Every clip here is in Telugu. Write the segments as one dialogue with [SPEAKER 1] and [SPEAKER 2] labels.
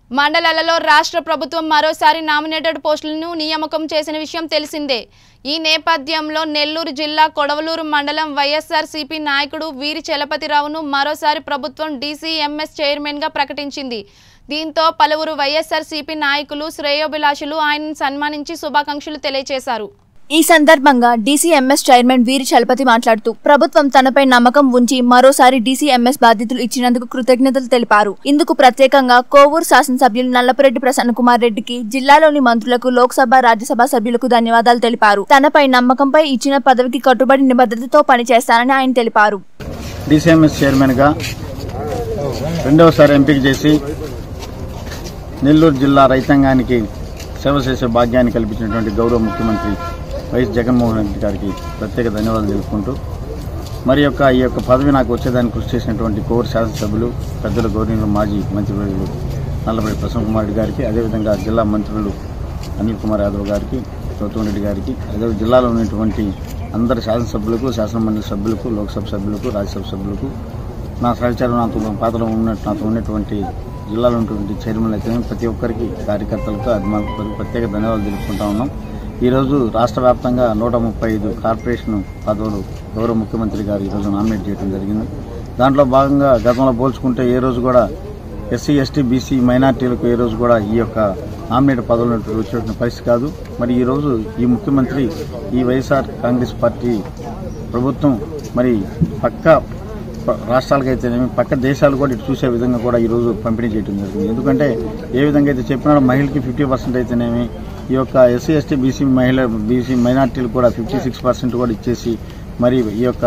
[SPEAKER 1] మండలాలలో రాష్ట్ర ప్రభుత్వం మరోసారి నామినేటెడ్ పోస్టులను నియామకం చేసిన విషయం తెలిసిందే ఈ నేపథ్యంలో నెల్లూరు జిల్లా కొడవలూరు మండలం వైఎస్ఆర్సీపీ నాయకుడు వీరి చలపతిరావును మరోసారి ప్రభుత్వం డీసీఎంఎస్ చైర్మన్గా ప్రకటించింది దీంతో పలువురు వైఎస్ఆర్సీపీ నాయకులు శ్రేయోభిలాషులు ఆయనను సన్మానించి శుభాకాంక్షలు తెలియజేశారు
[SPEAKER 2] ఈ సందర్భంగా డీసీఎంఎస్ చైర్మన్ వీరి చలపతి మాట్లాడుతూ ప్రభుత్వం తనపై నమ్మకం ఉంచి మరోసారి డీసీఎంఎస్ బాధ్యతలు ఇచ్చినందుకు కృతజ్ఞతలు తెలిపారు ఇందుకు ప్రత్యేకంగా కోవూరు శాసనసభ్యులు నల్లపరెడ్డి ప్రసన్న కుమార్ రెడ్డికి జిల్లాలోని మంత్రులకు లోక్సభ రాజ్యసభ సభ్యులకు ధన్యవాదాలు తెలిపారు తనపై నమ్మకంపై ఇచ్చిన పదవికి కట్టుబడి నిబద్ధతతో పనిచేస్తానని ఆయన తెలిపారు
[SPEAKER 3] డీసీఎంఎస్ చైర్మన్గా రెండవసారి ఎంపిక చేసి నెల్లూరు జిల్లా రైతాంగానికి సేవ చేసే భాగ్యాన్ని కల్పించినటువంటి గౌరవ ముఖ్యమంత్రి వైఎస్ జగన్మోహన్ రెడ్డి గారికి ప్రత్యేక ధన్యవాదాలు తెలుపుకుంటూ మరి యొక్క ఈ యొక్క పదవి నాకు వచ్చేదానికి కృషి చేసినటువంటి కోర్ శాసనసభ్యులు పెద్దల గౌరవ మాజీ మంత్రివర్యులు నల్లబడి ప్రసన్న కుమార్ రెడ్డి గారికి అదేవిధంగా జిల్లా మంత్రులు అనిల్ కుమార్ యాదవ్ గారికి గౌతమ్ రెడ్డి గారికి అదే జిల్లాలో ఉన్నటువంటి అందరి శాసనసభ్యులకు శాసనమండలి సభ్యులకు లోక్సభ సభ్యులకు రాజ్యసభ సభ్యులకు నా సహచారం నాతో పాత్రలో ఉన్నట్టు నాతో ఉన్నటువంటి జిల్లాలో ఉన్నటువంటి చైర్మన్లు అయితే ప్రతి ఒక్కరికి కార్యకర్తలకు అభిమానులకు ప్రత్యేక ధన్యవాదాలు తెలుపుకుంటా ఉన్నాం ఈరోజు రాష్ట్ర వ్యాప్తంగా నూట ముప్పై ఐదు కార్పొరేషన్ పదవులు గౌరవ ముఖ్యమంత్రి గారు ఈరోజు నామినేట్ చేయడం జరిగింది దాంట్లో భాగంగా గతంలో పోల్చుకుంటే ఏ రోజు కూడా ఎస్సీ ఎస్టీ బీసీ మైనార్టీలకు ఏ రోజు కూడా ఈ యొక్క నామినేట్ పదవులు వచ్చేటువంటి పరిస్థితి కాదు మరి ఈ రోజు ఈ ముఖ్యమంత్రి ఈ వైఎస్ఆర్ కాంగ్రెస్ పార్టీ ప్రభుత్వం మరి పక్క రాష్ట్రాలకైతేనేమి పక్క దేశాలు కూడా ఇటు చూసే విధంగా కూడా ఈరోజు పంపిణీ చేయడం జరిగింది ఎందుకంటే ఏ విధంగా అయితే చెప్పినాడో మహిళకి ఫిఫ్టీ పర్సెంట్ అయితేనేమి ఈ యొక్క ఎస్సీ ఎస్టీ బీసీ మహిళ బీసీ మైనార్టీలు కూడా ఫిఫ్టీ సిక్స్ పర్సెంట్ కూడా ఇచ్చేసి మరి ఈ యొక్క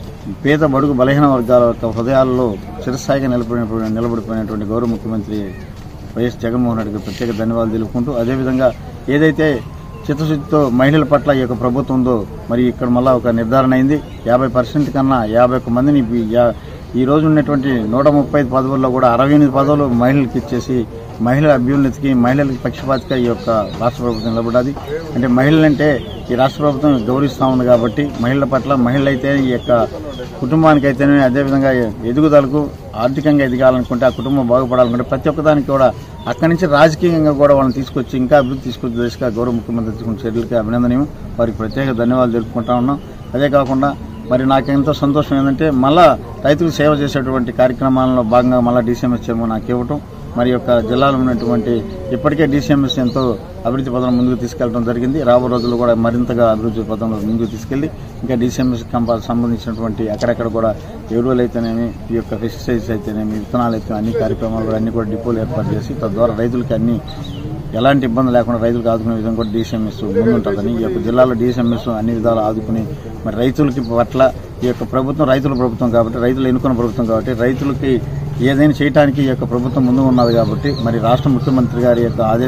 [SPEAKER 3] పేద బడుగు బలహీన వర్గాల యొక్క హృదయాల్లో చిరస్థాయిగా నిలబడిన నిలబడిపోయినటువంటి గౌరవ ముఖ్యమంత్రి వైఎస్ జగన్మోహన్ రెడ్డికి ప్రత్యేక ధన్యవాదాలు తెలుపుకుంటూ అదేవిధంగా ఏదైతే చిత్తశుద్ధితో మహిళల పట్ల ఈ యొక్క ప్రభుత్వం ఉందో మరి ఇక్కడ మళ్ళా ఒక నిర్ధారణ అయింది యాభై పర్సెంట్ కన్నా యాభై ఒక్క మందిని ఈ యా- ఈ రోజు ఉన్నటువంటి నూట ముప్పై ఐదు పదవుల్లో కూడా అరవై ఎనిమిది పదవులు మహిళలకు ఇచ్చేసి మహిళల అభ్యున్నతికి మహిళలకు పక్షపాతిగా ఈ యొక్క రాష్ట్ర ప్రభుత్వం నిలబడాది అంటే మహిళలంటే ఈ రాష్ట్ర ప్రభుత్వం గౌరవిస్తా ఉంది కాబట్టి మహిళల పట్ల మహిళలైతే ఈ యొక్క కుటుంబానికి అయితేనే అదేవిధంగా ఎదుగుదలకు ఆర్థికంగా ఎదగాలనుకుంటే ఆ కుటుంబం బాగుపడాలనుకుంటే ప్రతి ఒక్కదానికి కూడా అక్కడి నుంచి రాజకీయంగా కూడా వాళ్ళని తీసుకొచ్చి ఇంకా అభివృద్ధి తీసుకొచ్చే దిశగా గౌరవ ముఖ్యమంత్రి తీసుకున్న చర్యలకి అభినందనీయం వారికి ప్రత్యేక ధన్యవాదాలు తెలుపుకుంటా ఉన్నాం అదే కాకుండా మరి నాకు ఎంతో సంతోషం ఏంటంటే మళ్ళా రైతులకు సేవ చేసేటువంటి కార్యక్రమాలలో భాగంగా మళ్ళా డీసీఎంఎస్ చైర్మన్ నాకు ఇవ్వటం మరి యొక్క జిల్లాలో ఉన్నటువంటి ఇప్పటికే డీసీఎంఎస్ ఎంతో అభివృద్ధి పదంలో ముందుకు తీసుకెళ్లడం జరిగింది రాబో రోజుల్లో కూడా మరింతగా అభివృద్ధి పదంలో ముందుకు తీసుకెళ్లి ఇంకా డీసీఎంఎస్ కంపా సంబంధించినటువంటి అక్కడక్కడ కూడా ఎరువులు అయితేనేమి ఈ యొక్క పెస్టిసైడ్స్ అయితేనేమి విత్తనాలు అయితే అన్ని కార్యక్రమాలు కూడా అన్ని కూడా డిపోలు ఏర్పాటు చేసి తద్వారా రైతులకి అన్ని ఎలాంటి ఇబ్బంది లేకుండా రైతులకు ఆదుకునే విధంగా కూడా డీసీఎంఎస్ ముందుంటుందని ఈ యొక్క జిల్లాలో డీసీఎంఎస్ అన్ని విధాలు ఆదుకుని మరి రైతులకి పట్ల ఈ యొక్క ప్రభుత్వం రైతుల ప్రభుత్వం కాబట్టి రైతులు ఎన్నుకున్న ప్రభుత్వం కాబట్టి రైతులకి ఏదైనా చేయడానికి ఈ యొక్క ప్రభుత్వం ముందు ఉన్నది కాబట్టి మరి రాష్ట్ర ముఖ్యమంత్రి గారి యొక్క ఆదేశ